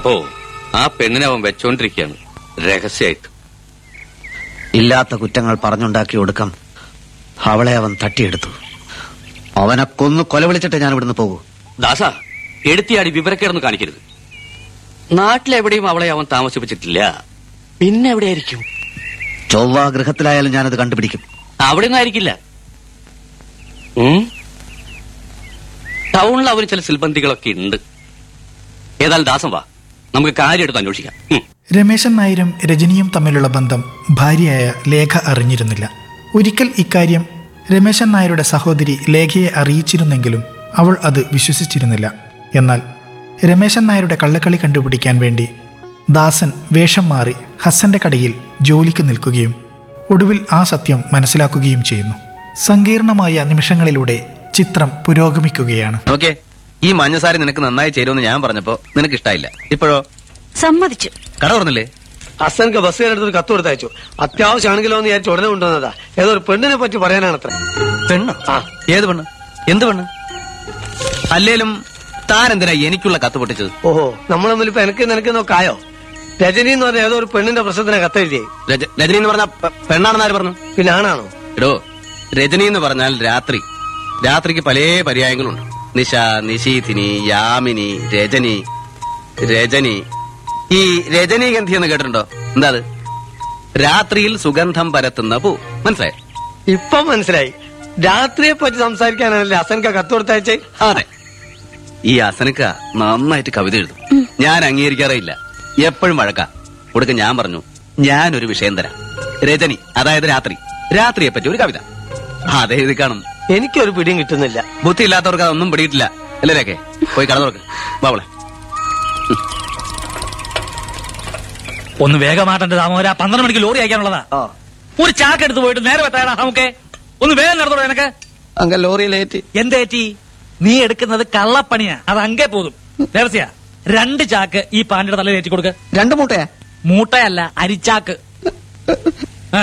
അപ്പോ ആ പെണ്ണിനെ അവൻ വെച്ചോണ്ടിരിക്കുകയാണ് രഹസ്യമായിട്ട് ഇല്ലാത്ത കുറ്റങ്ങൾ പറഞ്ഞുണ്ടാക്കി ഒടുക്കം അവളെ അവൻ തട്ടിയെടുത്തു അവനെ കൊന്നു കൊലവിളിച്ചിട്ട് ഞാൻ ഇവിടുന്ന് പോകൂ ദാസ എടുത്തിയാടി വിവരക്കേടൊന്നും കാണിക്കരുത് നാട്ടിലെവിടെയും അവളെ അവൻ താമസിപ്പിച്ചിട്ടില്ല പിന്നെ എവിടെയായിരിക്കും ചൊവ്വ ഗൃഹത്തിലായാലും ഞാനത് കണ്ടുപിടിക്കും അവിടെ ഒന്നും ആയിരിക്കില്ല ഉം? ടൗണിൽ അവന് ചില സിൽബന്ധികളൊക്കെ ഉണ്ട് ഏതായാലും ദാസം വാ നമുക്ക് കാര്യം എടുത്ത് അന്വേഷിക്കാം ഉം. രമേശൻ നായരും രജനിയും തമ്മിലുള്ള ബന്ധം ഭാര്യയായ ലേഖ അറിഞ്ഞിരുന്നില്ല ഒരിക്കൽ ഇക്കാര്യം രമേശൻ നായരുടെ സഹോദരി ലേഖയെ അറിയിച്ചിരുന്നെങ്കിലും അവൾ അത് വിശ്വസിച്ചിരുന്നില്ല എന്നാൽ രമേശൻ നായരുടെ കള്ളക്കളി കണ്ടുപിടിക്കാൻ വേണ്ടി ദാസൻ വേഷം മാറി ഹസന്റെ കടയിൽ ജോലിക്ക് നിൽക്കുകയും ഒടുവിൽ ആ സത്യം മനസ്സിലാക്കുകയും ചെയ്യുന്നു സങ്കീർണമായ നിമിഷങ്ങളിലൂടെ ചിത്രം പുരോഗമിക്കുകയാണ് ഓക്കെ ഈ മഞ്ഞസാരി നിനക്ക് നന്നായി ചേരുമെന്ന് ഞാൻ പറഞ്ഞപ്പോ നിനക്ക് ഇഷ്ടായില്ല ഇപ്പോഴോ സമ്മതിച്ചു കട തുറന്നില്ലേ ഹസൻക്ക് ബസ്സുകാരെടുത്ത് ഒരു കത്ത് കൊടുത്തയച്ചു അത്യാവശ്യമാണെങ്കിലോ എന്ന് വിചാരിച്ച് ഉടനെ കൊണ്ടുവന്നതാ ഏതോ ഒരു പെണ്ണിനെ പറ്റി പറയാനാണ് അത്ര പെണ്ണോ ആ. ഏത് പെണ്ണ് എന്ത് പെണ്ണ് അല്ലേലും താൻ എന്തിനാ എനിക്കുള്ള കത്ത് പൊട്ടിച്ചത് ഓഹോ നമ്മൾ തമ്മിൽ ഇപ്പൊ എനിക്ക് നിനക്ക് നോക്കായോ രജനി എന്ന് പറഞ്ഞ ഏതോ ഒരു പെണ്ണിന്റെ പ്രശ്നത്തിനെ കത്തെഴുതിയേ രജ- രജനി എന്ന് പറഞ്ഞ പെ- പെണ്ണാണെന്ന് ആര് പറഞ്ഞു പിന്നെ ആണാണോ എടോ രജനി എന്ന് പറഞ്ഞാൽ രാത്രി രാത്രിക്ക് പല പര്യായങ്ങളുണ്ട് നിശ നിശീഥിനി യാമിനി രജനി രജനി ഈ രജനീഗന്ധി എന്ന് കേട്ടിട്ടുണ്ടോ എന്താ അത് രാത്രിയിൽ സുഗന്ധം പരത്തുന്ന പൂ മനസ്സിലായോ ഇപ്പൊ മനസ്സിലായി രാത്രിയെ പറ്റി സംസാരിക്കാനാണല്ലേ ഹസൻക കത്ത് കൊടുത്തയച്ചേ അതെ ഈ അസനക്ക നന്നായിട്ട് കവിത എഴുതും ഞാൻ അംഗീകരിക്കാറില്ല എപ്പോഴും വഴക്ക കൊടുക്ക ഞാൻ പറഞ്ഞു ഞാനൊരു വിഷയം തരാം രജനി അതായത് രാത്രി രാത്രിയെ പറ്റി ഒരു കവിത അതെ എഴുതി കാണും എനിക്കൊരു പിടിയും കിട്ടുന്നില്ല ബുദ്ധി ഇല്ലാത്തവർക്ക് അതൊന്നും പിടിയിട്ടില്ല അല്ലേ രേഖേ പോയി കട തുറക്ക് ബാവളെ ഒന്ന് വേഗമാട്ടന്റെ താമര പന്ത്രണ്ട് മണിക്ക് ലോറി അയക്കാനുള്ളതാ ഒരു ചാക്ക് എടുത്ത് പോയിട്ട് നേരെ വെത്താനാ നമുക്ക് ഒന്ന് വേഗം നടത്തോളൂ എനക്ക് അങ്ങ ലോറിയിലേറ്റി എന്തേറ്റി നീ എടുക്കുന്നത് കള്ളപ്പണിയാ അത് അങ്കേ പോകും ദേവസ്യ രണ്ട് ചാക്ക് ഈ പാണ്ടിയുടെ തലയിൽ ഏറ്റി കൊടുക്ക രണ്ടു മൂട്ടയാ മൂട്ടയല്ല അരിച്ചാക്ക് ആ,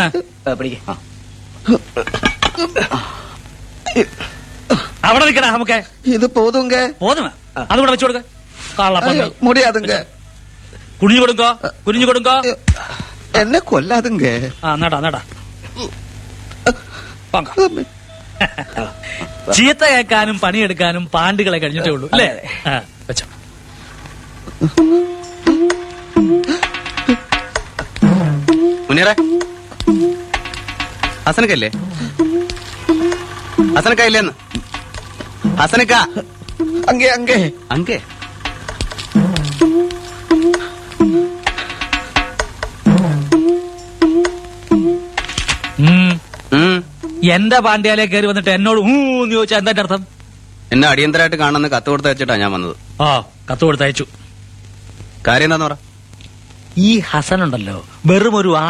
അവിടെ നിൽക്കണ നമുക്ക് ഇത് പോതുങ്ക പോതുമ അതുകൂടെ വെച്ചു കൊടുക്ക കള്ളപ്പണി മുടിയാതുങ്ക കുനിഞ്ഞു കൊടുക്കോ കുനിഞ്ഞു കൊടുക്കോ എന്നെ കൊല്ലാതുങ്ക ആ നടാ നടാ പങ്ക ചീത്ത കേൾക്കാനും പണിയെടുക്കാനും പാണ്ടുകളെ കഴിഞ്ഞിട്ടേ ഉള്ളൂ അല്ലേ ആ, വെച്ചോ മുനീറെ ഹസനക്കല്ലേ ഹസനക്ക ഇല്ലേന്ന് ഹസനക്ക അങ്ങേ അങ്ങേ അങ്കേ ഉം. ഉം. എന്റെ പാണ്ഡ്യാലയെ കയറി വന്നിട്ട് എന്നോട് ഊ എന്ന് ചോദിച്ചാ എന്താ അതിന്റെ അർത്ഥം എന്നെ അടിയന്തരമായിട്ട് കാണുന്ന കത്ത് കൊടുത്ത് വെച്ചിട്ടാ ഞാൻ വന്നത് ആ കത്ത് കൊടുത്തയച്ചു കാര്യം എന്താന്ന് പറ ഈ ഹസൻ ഉണ്ടല്ലോ വെറും ഒരു